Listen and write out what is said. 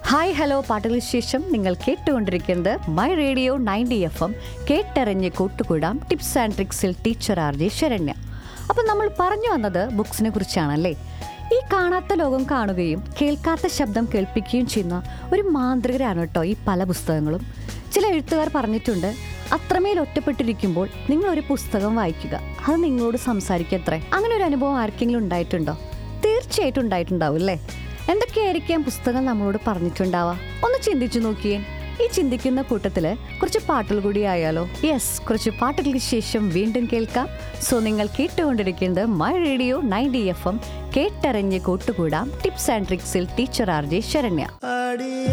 hi hello പാട്ടുകൾക്ക് ശേഷം നിങ്ങൾ കേട്ടുകൊണ്ടിരിക്കുന്നത് my radio ninety F M കേട്ടറിഞ്ഞ് കൂട്ടുകൂടാം ടിപ്സ് ആൻഡ് ട്രിക്സിൽ ടീച്ചർ ആർ ജെ ശരണ്യ അപ്പം നമ്മൾ പറഞ്ഞു വന്നത് ബുക്സിനെ കുറിച്ചാണല്ലേ ഈ കാണാത്ത ലോകം കാണുകയും കേൾക്കാത്ത ശബ്ദം കേൾപ്പിക്കുകയും ചെയ്യുന്ന ഒരു മാന്ത്രികരാണ് കേട്ടോ ഈ പല പുസ്തകങ്ങളും ചില എഴുത്തുകാർ പറഞ്ഞിട്ടുണ്ട് അത്രമേൽ ഒറ്റപ്പെട്ടിരിക്കുമ്പോൾ നിങ്ങൾ ഒരു പുസ്തകം വായിക്കുക അത് നിങ്ങളോട് സംസാരിക്കത്രേ അങ്ങനെ ഒരു അനുഭവം ആർക്കെങ്കിലും ഉണ്ടായിട്ടുണ്ടോ തീർച്ചയായിട്ടും ഉണ്ടായിട്ടുണ്ടാവും അല്ലേ എന്തൊക്കെയായിരിക്കാം പുസ്തകം നമ്മളോട് പറഞ്ഞിട്ടുണ്ടാവുക ഒന്ന് ചിന്തിച്ചു നോക്കിയേ ഈ ചിന്തിക്കുന്ന കൂട്ടത്തില് കുറച്ച് പാട്ടുകൾ കൂടി ആയാലോ യെസ് കുറച്ച് പാട്ടുകൾക്ക് ശേഷം വീണ്ടും കേൾക്കാം സോ നിങ്ങൾ കേട്ടുകൊണ്ടിരിക്കുന്നത് my radio ninety F M കേട്ടറിഞ്ഞ് കൂട്ടുകൂടാം ടിപ്സ് ആൻഡ് ട്രിക്സിൽ ടീച്ചർ ആർ ജെ ശരണ്യ